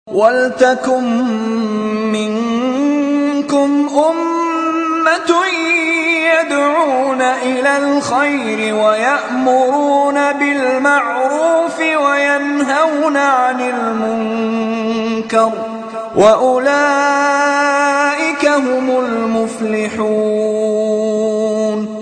وَلْتَكُن مِّنكُمْ أُمَّةٌ يَدْعُونَ إِلَى الْخَيْرِ وَيَأْمُرُونَ بِالْمَعْرُوفِ وَيَنْهَوْنَ عَنِ الْمُنكَرِ ۚ وَأُولَٰئِكَ هُمُ الْمُفْلِحُونَ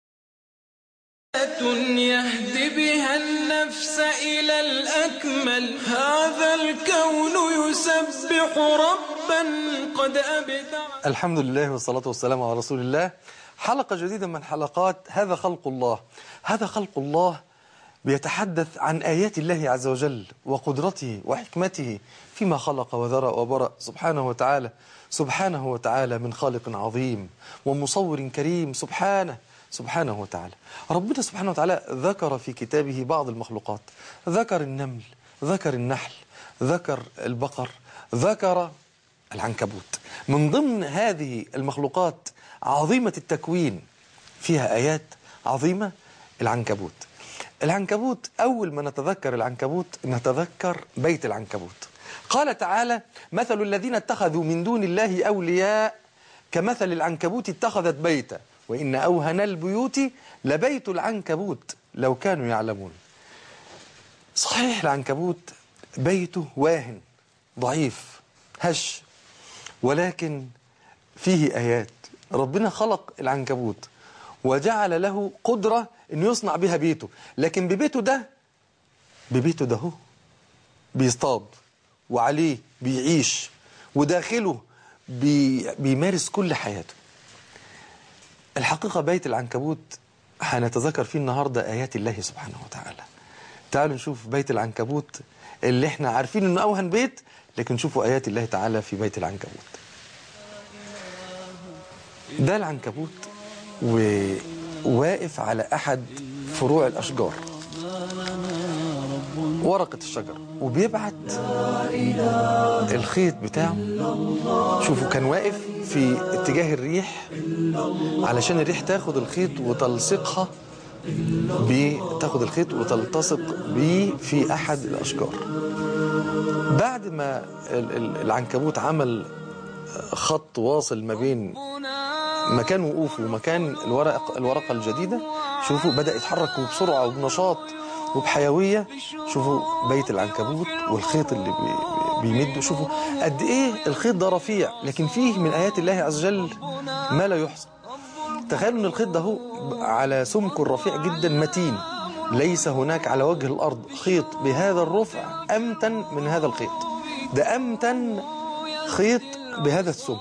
يهد بها النفس إلى الأكمل هذا الكون يسبح ربا قد أبدع الحمد لله والصلاة والسلام على رسول الله حلقة جديدة من حلقات هذا خلق الله هذا خلق الله بيتحدث عن آيات الله عز وجل وقدرته وحكمته فيما خلق وذرى وبرأ سبحانه وتعالى سبحانه وتعالى من خالق عظيم ومصور كريم سبحانه سبحانه وتعالى ربنا سبحانه وتعالى ذكر في كتابه بعض المخلوقات ذكر النمل ذكر النحل ذكر البقر ذكر العنكبوت من ضمن هذه المخلوقات عظيمة التكوين فيها آيات عظيمة العنكبوت العنكبوت أول ما نتذكر العنكبوت نتذكر بيت العنكبوت قال تعالى مثل الذين اتخذوا من دون الله أولياء كمثل العنكبوت اتخذت بيتا وإن أوهن البيوت لبيت العنكبوت لو كانوا يعلمون صحيح العنكبوت بيته واهن ضعيف هش ولكن فيه آيات ربنا خلق العنكبوت وجعل له قدرة انه يصنع بها بيته لكن ببيته ده ببيته ده هو بيصطاد وعليه بيعيش وداخله بي بيمارس كل حياته الحقيقة بيت العنكبوت هنتذكر فيه النهاردة آيات الله سبحانه وتعالى تعالوا نشوف بيت العنكبوت اللي احنا عارفين انه أوهن بيت لكن شوفوا آيات الله تعالى في بيت العنكبوت ده العنكبوت وواقف على أحد فروع الأشجار ورقة الشجر وبيبعت الخيط بتاعه شوفوا كان واقف في اتجاه الريح علشان الريح تاخد الخيط وتلصقها تاخد الخيط وتلتصق بيه في أحد الأشجار بعد ما العنكبوت عمل خط واصل ما بين مكان وقوفه ومكان الورق الورقة الجديدة شوفوا بدأ يتحرك بسرعة وبنشاط وبحيوية شوفوا بيت العنكبوت والخيط اللي بيمده شوفوا قد ايه الخيط ده رفيع لكن فيه من آيات الله عز وجل ما لا يحصى تخيلوا ان الخيط ده هو على سمك رفيع جدا متين ليس هناك على وجه الأرض خيط بهذا الرفع أمتن من هذا الخيط ده أمتن خيط بهذا السمك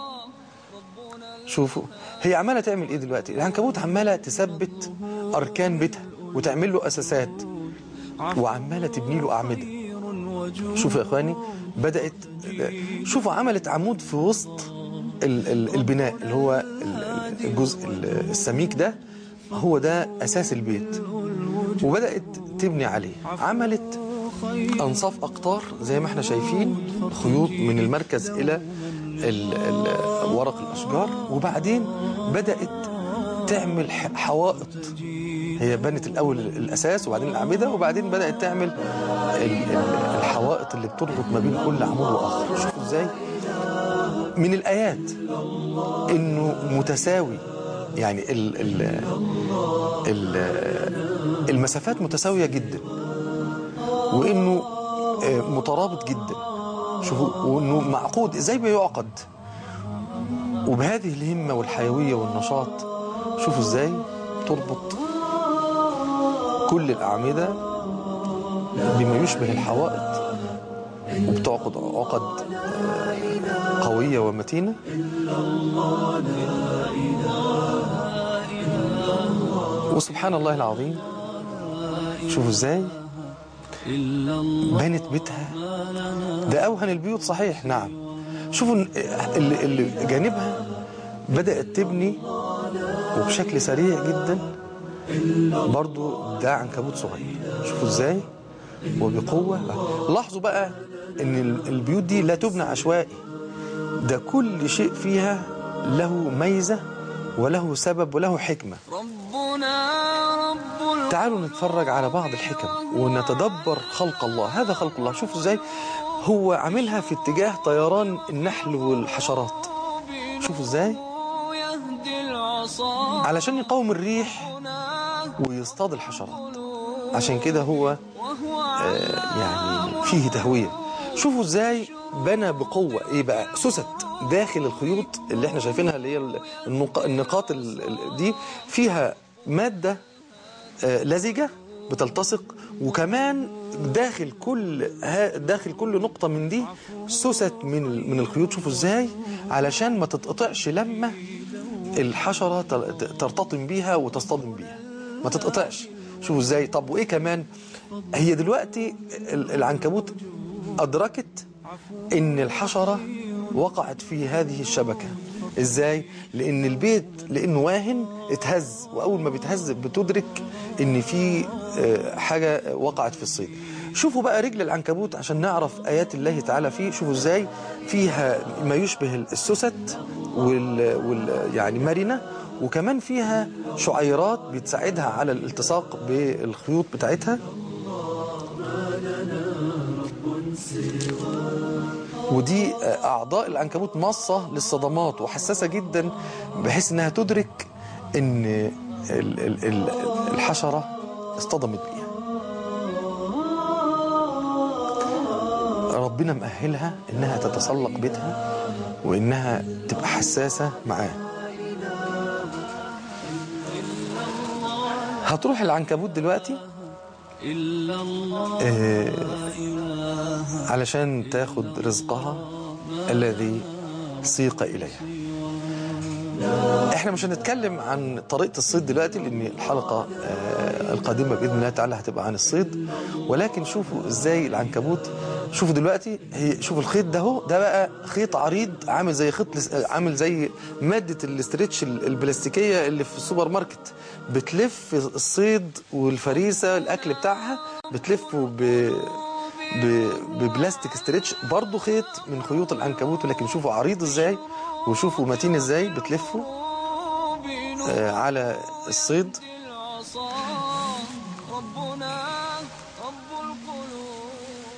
شوفوا هي عمالة تعمل ايه دلوقتي العنكبوت عمالة تثبت أركان بيتها وتعمل له أساسات وعمالة تبني له أعمدة شوفوا يا إخواني بدأت شوفوا عملت عمود في وسط البناء اللي هو الجزء السميك ده هو ده أساس البيت وبدأت تبني عليه عملت أنصاف أقطار زي ما احنا شايفين خيوط من المركز إلى ورق الأشجار وبعدين بدأت تعمل حوائط هي بنت الأول الأساس وبعدين الأعمدة وبعدين بدأت تعمل الحوائط اللي بتربط ما بين كل عمود وآخر شوفوا إزاي من الآيات إنه متساوي يعني ال ال ال المسافات متساوية جدا وإنه مترابط جدا شوفوا وإنه معقود إزاي بيعقد وبهذه الهمة والحيوية والنشاط شوفوا إزاي تربط كل الأعمدة بما يشبه الحوائط وبتعقد عقد قوية ومتينة وسبحان الله العظيم شوفوا ازاي بنت بيتها ده أوهن البيوت صحيح نعم شوفوا اللي, اللي جانبها بدأت تبني وبشكل سريع جدا برضو ده عنكبوت صغير شوفوا ازاي وبقوة لاحظوا بقى ان البيوت دي لا تبنى عشوائي ده كل شيء فيها له ميزة وله سبب وله حكمة ربنا رب تعالوا نتفرج على بعض الحكم ونتدبر خلق الله هذا خلق الله شوفوا ازاي هو عاملها في اتجاه طيران النحل والحشرات شوفوا ازاي القلوب يهدي العصا علشان يقاوم الريح ويصطاد الحشرات عشان كده هو وهو آه، يعني فيه تهوية شوفوا ازاي بنى بقوة ايه بقى سوست داخل الخيوط اللي احنا شايفينها اللي هي النق- النقاط ال- ال- دي فيها مادة آه، لزجة بتلتصق وكمان داخل كل ها- داخل كل نقطة من دي سوست من ال- من الخيوط شوفوا ازاي علشان ما تتقطعش لما الحشرة تر- ترتطم بيها وتصطدم بيها ما تتقطعش شوفوا ازاي طب وايه كمان هي دلوقتي ال- العنكبوت ادركت ان الحشرة وقعت في هذه الشبكة ازاي لان البيت لانه واهن اتهز واول ما بيتهز بتدرك ان في آه، حاجة وقعت في الصيد شوفوا بقى رجل العنكبوت عشان نعرف ايات الله تعالى فيه شوفوا ازاي فيها ما يشبه السوست وال, وال يعني مرنة وكمان فيها شعيرات بتساعدها على الالتصاق بالخيوط بتاعتها ودي اعضاء العنكبوت مصه للصدمات وحساسه جدا بحيث انها تدرك ان ال- ال- ال- الحشره اصطدمت بيها ربنا مأهلها انها تتسلق بيتها وانها تبقى حساسه معاه هتروح العنكبوت دلوقتي إلا الله آه، علشان تاخد رزقها الذي سيق إليها احنا مش هنتكلم عن طريقة الصيد دلوقتي لان الحلقة آه، القادمة بإذن الله تعالى هتبقى عن الصيد ولكن شوفوا ازاي العنكبوت شوفوا دلوقتي هي شوفوا الخيط ده هو ده بقى خيط عريض عامل زي خيط لس- عامل زي مادة الاسترتش ال- البلاستيكية اللي في السوبر ماركت بتلف الصيد والفريسة الأكل بتاعها بتلفه ب ب- ببلاستيك ستريتش برضه خيط من خيوط العنكبوت ولكن شوفوا عريض ازاي وشوفوا متين ازاي بتلفه آه، على الصيد العصا ربنا رب القلوب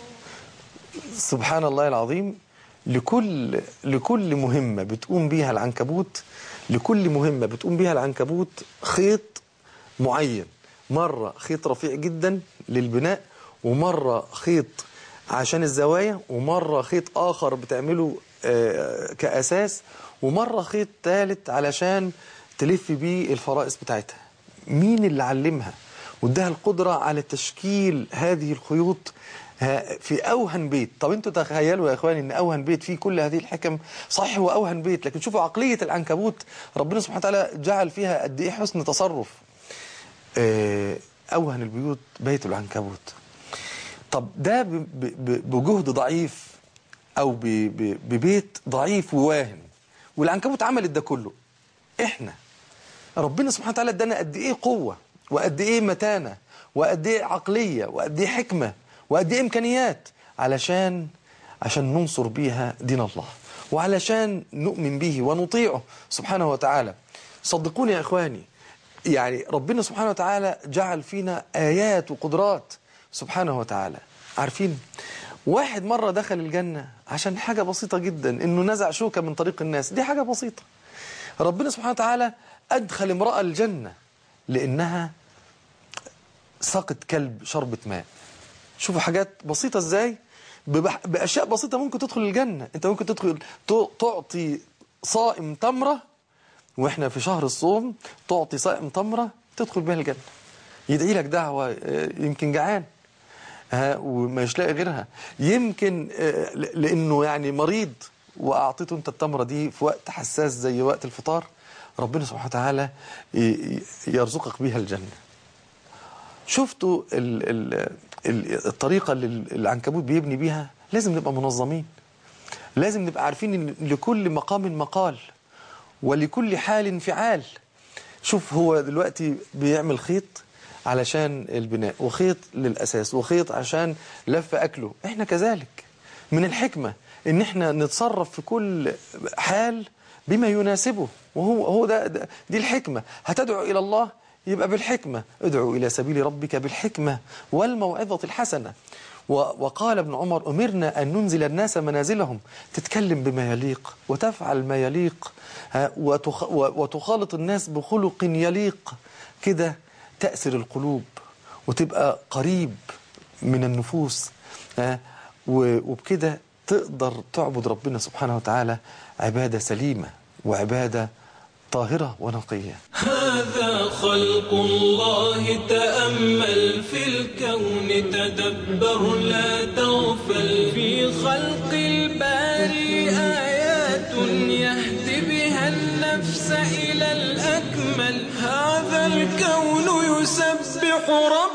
سبحان الله العظيم لكل لكل مهمة بتقوم بيها العنكبوت لكل مهمة بتقوم بيها العنكبوت خيط معين مرة خيط رفيع جدا للبناء ومرة خيط عشان الزوايا ومرة خيط آخر بتعمله آه، كأساس ومرة خيط ثالث علشان تلف بيه الفرائس بتاعتها مين اللي علمها واداها القدرة على تشكيل هذه الخيوط ها- في اوهن بيت طب انتوا تخيلوا يا اخواني ان اوهن بيت فيه كل هذه الحكم صحيح هو اوهن بيت لكن شوفوا عقليه العنكبوت ربنا سبحانه وتعالى جعل فيها قد ايه حسن تصرف آه، اوهن البيوت بيت العنكبوت طب ده ب- ب- ب- بجهد ضعيف او ب- ب- ببيت ضعيف وواهن والعنكبوت عملت ده كله احنا ربنا سبحانه وتعالى ادانا قد ايه قوه وقد ايه متانه وقد ايه عقليه وقد ايه حكمه وقد ايه امكانيات علشان عشان ننصر بيها دين الله وعلشان نؤمن به ونطيعه سبحانه وتعالى صدقوني يا اخواني يعني ربنا سبحانه وتعالى جعل فينا ايات وقدرات سبحانه وتعالى عارفين واحد مرة دخل الجنة عشان حاجة بسيطة جدا انه نزع شوكة من طريق الناس دي حاجة بسيطة ربنا سبحانه وتعالى أدخل امرأة الجنة لأنها سقط كلب شربة ماء شوفوا حاجات بسيطة ازاي ببح- بأشياء بسيطة ممكن تدخل الجنة انت ممكن تدخل ت- تعطي صائم تمرة واحنا في شهر الصوم تعطي صائم تمرة تدخل بها الجنة يدعي لك دعوة آه، يمكن جعان ها وما يلاقي غيرها يمكن آه، ل- لانه يعني مريض واعطيته انت التمره دي في وقت حساس زي وقت الفطار ربنا سبحانه وتعالى ي- ي- يرزقك بيها الجنه شفتوا ال ال ال الطريقه اللي العنكبوت بيبني بيها لازم نبقى منظمين لازم نبقى عارفين ان لكل مقام مقال ولكل حال فعال شوف هو دلوقتي بيعمل خيط علشان البناء وخيط للأساس وخيط عشان لف أكله احنا كذلك من الحكمة ان احنا نتصرف في كل حال بما يناسبه وهو هو ده, ده دي الحكمة هتدعو إلى الله يبقى بالحكمة ادعو إلى سبيل ربك بالحكمة والموعظة الحسنة و- وقال ابن عمر أمرنا أن ننزل الناس منازلهم تتكلم بما يليق وتفعل ما يليق ها، وتخ- و- وتخالط الناس بخلق يليق كده تأسر القلوب وتبقى قريب من النفوس ها، و- وبكده تقدر تعبد ربنا سبحانه وتعالى عبادة سليمة وعبادة طاهرة ونقية هذا خلق الله تأمل في الكون تدبر لا تغفل في خلق الباري آيات يهدي بها النفس إلى الأكمل هذا الكون يسبح رب